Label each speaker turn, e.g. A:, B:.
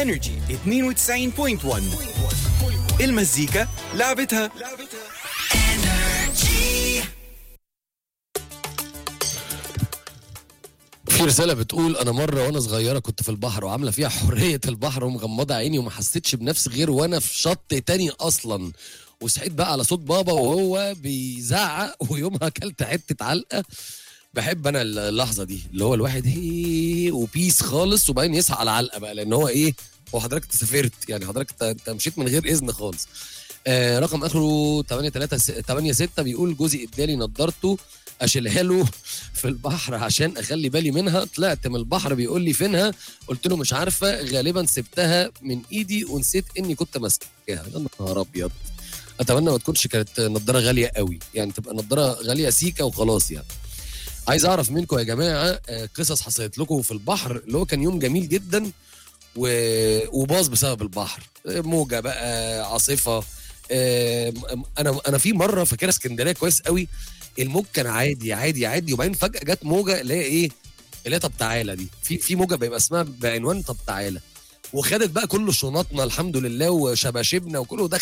A: انرجي 92.1 المزيكا لعبتها
B: في رسالة بتقول أنا مرة وأنا صغيرة كنت في البحر وعاملة فيها حرية البحر ومغمضة عيني وما حسيتش بنفسي غير وأنا في شط تاني أصلا وصحيت بقى على صوت بابا وهو بيزعق ويومها أكلت حتة علقة بحب أنا اللحظة دي اللي هو الواحد هي وبيس خالص وبعدين يصحى على علقة بقى لأن هو إيه هو حضرتك سافرت يعني حضرتك أنت- أنت مشيت من غير إذن خالص آه رقم اخره 8 3 8 6 بيقول جوزي ادالي نضارته اشيلها له في البحر عشان اخلي بالي منها طلعت من البحر بيقول لي فينها قلت له مش عارفه غالبا سبتها من ايدي ونسيت اني كنت ماسكاها يا نهار ابيض اتمنى ما تكونش كانت نضاره غاليه قوي يعني تبقى نضاره غاليه سيكه وخلاص يعني عايز اعرف منكم يا جماعه آه، قصص حصلت لكم في البحر اللي هو كان يوم جميل جدا و... وباظ بسبب البحر آه، موجه بقى عاصفه آه، انا انا في مره فاكرها اسكندريه كويس قوي الموج كان عادي عادي عادي وبعدين فجاه جت موجه اللي هي ايه اللي هي طب تعالى دي في في موجه بيبقى اسمها بعنوان طب تعالى وخدت بقى كل شنطنا الحمد لله وشباشبنا وكله دخل